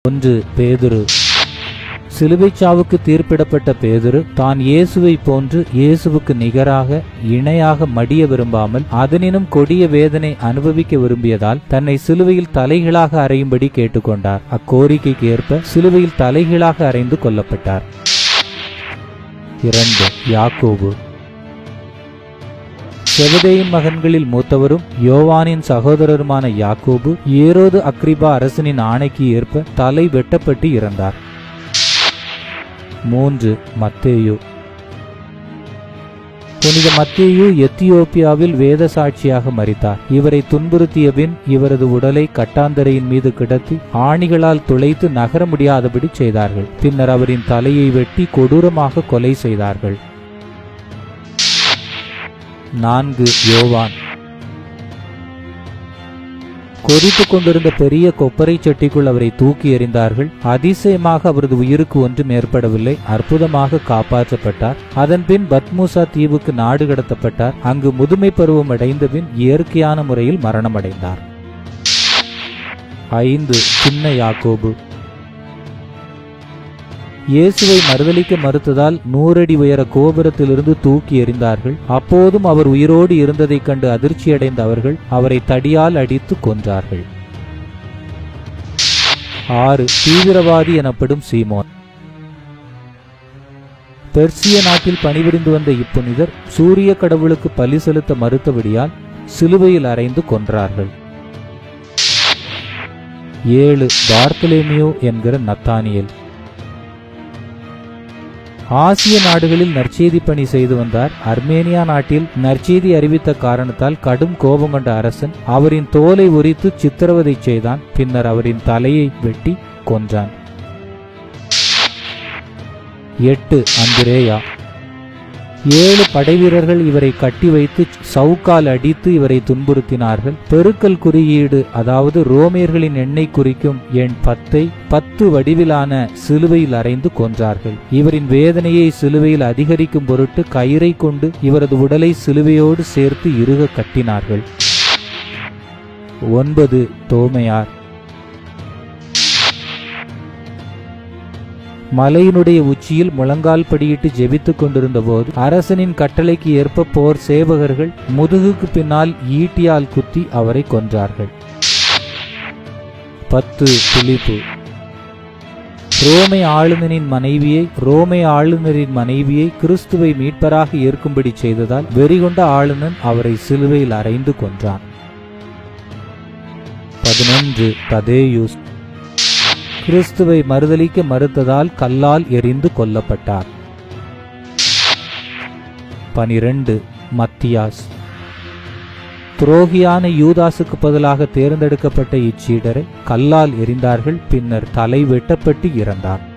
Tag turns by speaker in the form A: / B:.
A: ஒன்று பேதுரு சிலுவைச் சாவுக்கு தீர்ப்பிடப்பட்ட பேதுரு தான் இயேசுவை போன்று இயேசுவுக்கு நிகராக இணையாக மடிய விரும்பாமல் அதனினும் கொடிய வேதனை அனுபவிக்க விரும்பியதால் தன்னை சிலுவையில் தலைகீழாக அறையும்படி கேட்டுக்கொண்டார் அக்கோரிக்கைக்கு ஏற்ப சிலுவையில் தலைகீழாக அறைந்து கொல்லப்பட்டார் இரண்டு யாக்கோபு செவதேயின் மகன்களில் மூத்தவரும் யோவானின் சகோதரருமான யாக்கோபு ஏரோது அக்ரிபா அரசனின் ஆணைக்கு ஏற்ப தலை வெட்டப்பட்டு இறந்தார் மூன்று மத்தேயு புனித மத்தேயு எத்தியோப்பியாவில் வேத சாட்சியாக மரித்தார் இவரை துன்புறுத்திய பின் இவரது உடலை கட்டாந்தரையின் மீது கிடத்தி ஆணிகளால் துளைத்து நகர முடியாதபடி செய்தார்கள் பின்னர் அவரின் தலையை வெட்டி கொடூரமாக கொலை செய்தார்கள் நான்கு யோவான் கொதித்துக் கொண்டிருந்த பெரிய கொப்பரை சட்டிக்குள் அவரை தூக்கி எறிந்தார்கள் அதிசயமாக அவரது உயிருக்கு ஒன்றும் ஏற்படவில்லை அற்புதமாக காப்பாற்றப்பட்டார் அதன்பின் பத்மூசா தீவுக்கு நாடு கடத்தப்பட்டார் அங்கு முதுமை பருவம் அடைந்தபின் இயற்கையான முறையில் மரணமடைந்தார் ஐந்து சின்ன யாக்கோபு இயேசுவை மறுதலிக்க மறுத்ததால் நூறடி உயர கோபுரத்திலிருந்து தூக்கி எறிந்தார்கள் அப்போதும் அவர் உயிரோடு இருந்ததைக் கண்டு அதிர்ச்சியடைந்த அவர்கள் அவரை தடியால் அடித்து கொன்றார்கள் ஆறு தீவிரவாதி எனப்படும் சீமோன் பெர்சிய நாட்டில் பணிபுரிந்து வந்த இப்புனிதர் சூரிய கடவுளுக்கு பலி செலுத்த மறுத்தபடியால் சிலுவையில் அறைந்து கொன்றார்கள் ஏழு பார்த்தலேமியோ என்கிற நத்தானியல் ஆசிய நாடுகளில் நற்செய்தி பணி செய்து வந்தார் அர்மேனியா நாட்டில் நற்செய்தி அறிவித்த காரணத்தால் கடும் கோபம் கொண்ட அரசன் அவரின் தோலை உரித்து சித்திரவதை செய்தான் பின்னர் அவரின் தலையை வெட்டி கொன்றான் எட்டு அந்திரேயா ஏழு படைவீரர்கள் இவரை கட்டி வைத்து சவுக்கால் அடித்து இவரை துன்புறுத்தினார்கள் பெருக்கல் குறியீடு அதாவது ரோமியர்களின் எண்ணெய் குறிக்கும் எண் பத்தை பத்து வடிவிலான சிலுவையில் அறைந்து கொன்றார்கள் இவரின் வேதனையை சிலுவையில் அதிகரிக்கும் பொருட்டு கயிறை கொண்டு இவரது உடலை சிலுவையோடு சேர்த்து இறுக கட்டினார்கள் ஒன்பது தோமையார் மலையினுடைய உச்சியில் முழங்கால் படியிட்டு ஜெபித்துக் கொண்டிருந்த போது அரசனின் கட்டளைக்கு ஏற்ப போர் சேவகர்கள் முதுகுக்கு பின்னால் ஈட்டியால் குத்தி அவரை கொன்றார்கள் பத்து பிலிப்பு ரோமை ஆளுநரின் மனைவியை ரோமை ஆளுநரின் மனைவியை கிறிஸ்துவை மீட்பராக ஏற்கும்படி செய்ததால் வெறிகொண்ட ஆளுநன் அவரை சிலுவையில் அறைந்து கொன்றான் பதினொன்று ததேயுஸ் கிறிஸ்துவை மறுதலிக்க மறுத்ததால் கல்லால் எரிந்து கொல்லப்பட்டார் பனிரெண்டு மத்தியாஸ் துரோகியான யூதாசுக்கு பதிலாக தேர்ந்தெடுக்கப்பட்ட இச்சீடரை கல்லால் எரிந்தார்கள் பின்னர் தலை வெட்டப்பட்டு இறந்தார்